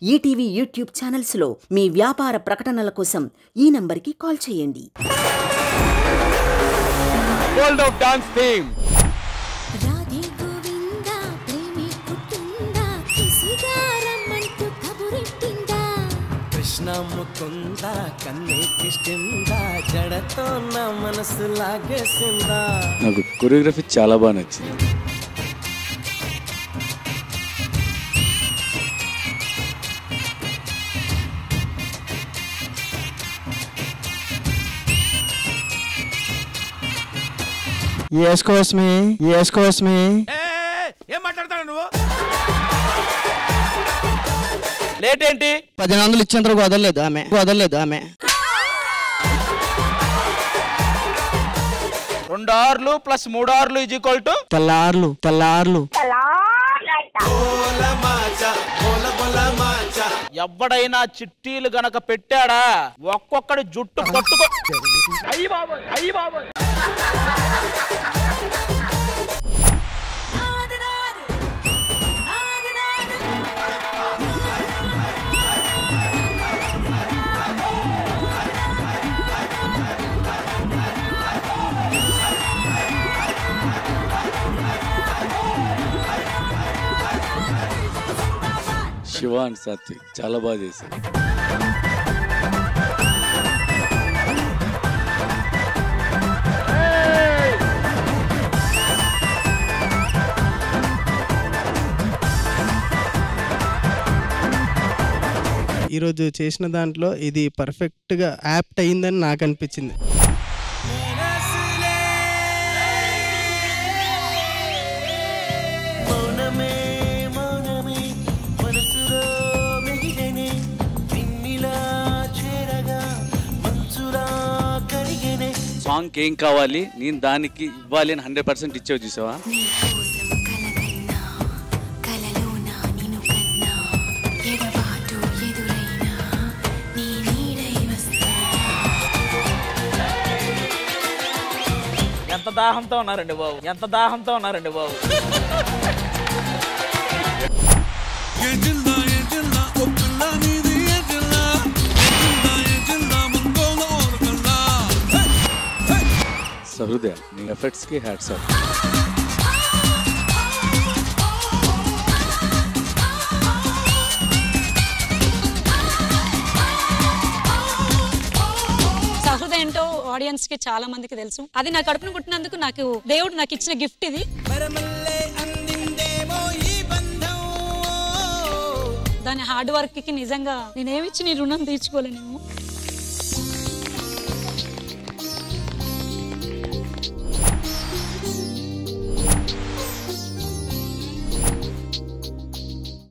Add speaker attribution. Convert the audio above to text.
Speaker 1: ETV YouTube ఛానల్స్లో మీ వ్యాపార ప్రకటనల కోసం ఈ నంబర్కి కాల్ చేయండి
Speaker 2: world of dance theme
Speaker 3: Radhe Govinda ప్రేమి పుట్టిందా కిసిగా రమ్మంటూ కబురెట్టిందా
Speaker 4: కృష్ణ ముకుంద కన్నే కిష్టిందా జడతో నా మనసు లాగేసిందా
Speaker 5: నాకు కొరియోగ్రఫీ చాలా బాగా నచ్చింది
Speaker 6: Excuse me, excuse me.
Speaker 2: ఏం మాట్లాడతాడు నువ్వు లేట్ ఏంటి
Speaker 6: పదిహేను వందలు ఇచ్చేంత వరకు వదలలేదు ఆమె వదలలేదు ఆమె
Speaker 2: రెండు ఆర్లు ప్లస్ మూడు ఆర్లు ఈజ్ ఈక్వల్ టు
Speaker 6: తెల్లార్లు తెల్లార్లు
Speaker 2: ఎవడైనా చిట్టీలు గనక పెట్టాడా ఒక్కొక్కడి జుట్టు పట్టుకో అయ్యి బాబోయ్ అయ్యి బాబోయ్
Speaker 5: శివ అండ్ సాత్విక్ చాలా బాగా చేశారు
Speaker 7: ఈరోజు చేసిన దాంట్లో ఇది పర్ఫెక్ట్గా యాప్ట్ అయిందని నాకు అనిపించింది
Speaker 4: మౌనమే మౌనమే మనసులో మిగిలనే నిన్నిలా చేరగా మంచులా కరిగనే
Speaker 5: సాంగ్ ఏం కావాలి నేను దానికి ఇవ్వాలి అని హండ్రెడ్ పర్సెంట్ ఇచ్చేవి చూసావా
Speaker 3: నీకోసం కలగన్నా కలలోనా నిన్ను కన్నా ఎడబాటు ఎదురైనా నీ నీడై వస్తా
Speaker 2: ఎంత దాహంతో ఉన్నారండి బాబు ఎంత దాహంతో ఉన్నారండి బాబు
Speaker 5: సహృదయ నీ ఎఫర్ట్స్ కి హ్యాట్స్ ఆఫ్
Speaker 8: సహృద ఏంటో ఆడియన్స్ కి చాలా మందికి తెలుసు అది నా కడుపును పుట్టినందుకు నాకు దేవుడు నాకు ఇచ్చిన గిఫ్ట్ ఇది
Speaker 4: మరమల్లే అందిందేమో ఈ బంధం
Speaker 8: దాని హార్డ్ వర్క్ కి నిజంగా నేనేమిచ్చి నీ రుణం తీర్చుకోలేనేమో